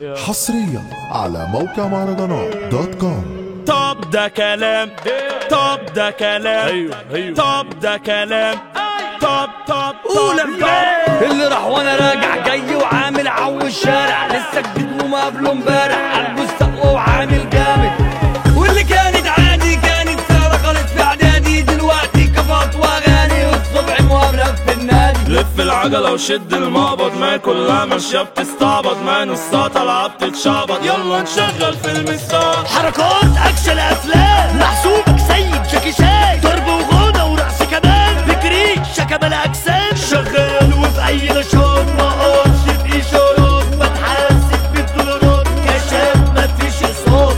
حصريا على موقع مهرجانات دوت كوم طب ده كلام طب ده كلام ايوه ايوه طب ده كلام طب طب قول طب امبارح اللي راح وانا راجع جاي وعامل عو الشارع لسه جديد وما قبله امبارح قلبه السقوه وعامل جامد واللي كانت عادي كانت سهله خالص في اعدادي دلوقتي كفات واغاني والصبح مقابله في النادي لف العجلة وشد المقبض ما كلها ماشية بتستعبط ما نصها طالعة بتتشعبط يلا نشغل فيلم الساعة حركات اكشن افلام محسوبك سيد جاكي شان ضرب وغنى ورقص كمان بجري شكمل اجسام شغال وفي اي نشاط ما اقفش باشارات بتحاسب بالدولارات كشاف مفيش صوت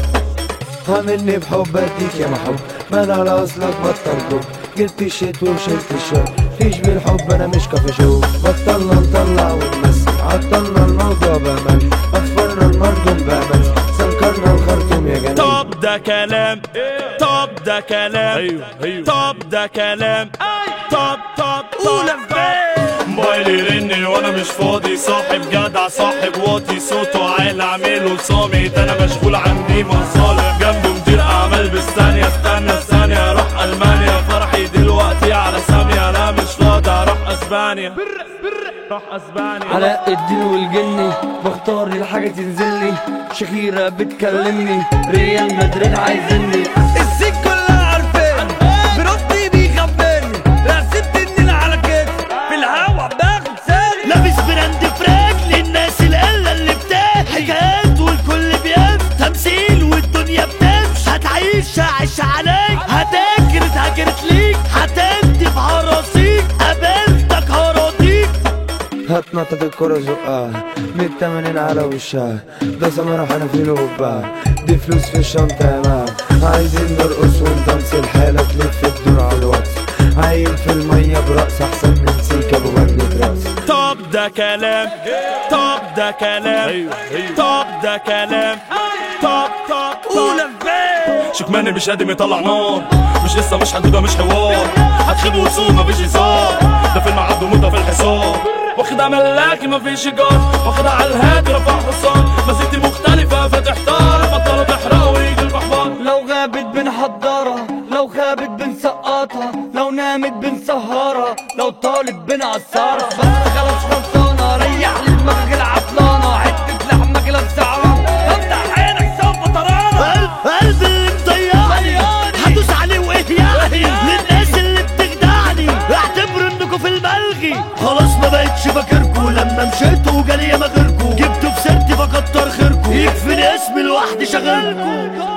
عاملني بحب اديك يا محب مال على اصلك بطل كوب جبت الشيت وشلت الشوق فيش بالحب انا مش كافي شو بطلنا نطلع ونمثل عطلنا الموضوع بامل اطفرنا المردم بامل سكرنا الخرطوم يا جميل طب ده كلام طب ده كلام ايوه ايوه طب ده كلام طب طب قول طب موبايلي يرن وانا مش فاضي صاحب جدع صاحب واطي صوته عالي اعمله صامت انا مشغول عندي مصالح جنبه مدير اعمال بالثانية استنى ثانية اروح المانيا فرحي دلوقتي على سامية انا مش فاضي اروح اسبانيا روح اسبانيا علاء الدين والجني بختار الحاجة تنزلني شخيرة بتكلمني ريال مدريد عايزني السيك كلها عارفين بربي بيخبرني رسمت النيل على كتفي في الهوا باخد سالي لابس براند فراك للناس القلة اللي بتاع حكايات والكل بيف تمثيل والدنيا بتمشي هتعيش عيش عليك هتاكر اتهاجرت ليك هتندي في هراسيك قابلتك هراضيك هتنطط الكرة زقها من التمانين على وشها ده سمرة حنفيل وبها دي فلوس في الشنطة يا مان عايزين نرقص ونطمس الحالة تلف الدور على الوقت عايم في المية برقص أحسن من سيكا بمجنة راس طب ده كلام طب ده كلام ايوه ايوه طب ده كلام طب طب قول شكماني مش قادم يطلع نار مش لسه مش حدوده مش حوار هتخيب وتسوق مفيش هزار ده فيلم عبده موته في الحصار واخدها ملاكي مفيش ايجار واخدها على الهادي رفع حصان مزيتي مختلفة فتحتار بطلوا تحرق ويجي البحبار لو غابت بنحضرها لو خابت بنسقطها لو نامت بنسهرها لو طالت بنعصرها بس خلاص خلصانة ريح لي دماغك العطلانة حتة لحمة كده بسعرها افتح عينك سوف ترانا قلب قلب اللي مضيعني هدوس عليه وايه يعني للناس اللي بتخدعني اعتبروا انكم في الملغي خلاص ما بقتش فاكركوا لما مشيتوا وجالي ياما غيركوا جبتوا في سيرتي فكتر خيركوا يكفيني اسمي لوحدي شغلكوا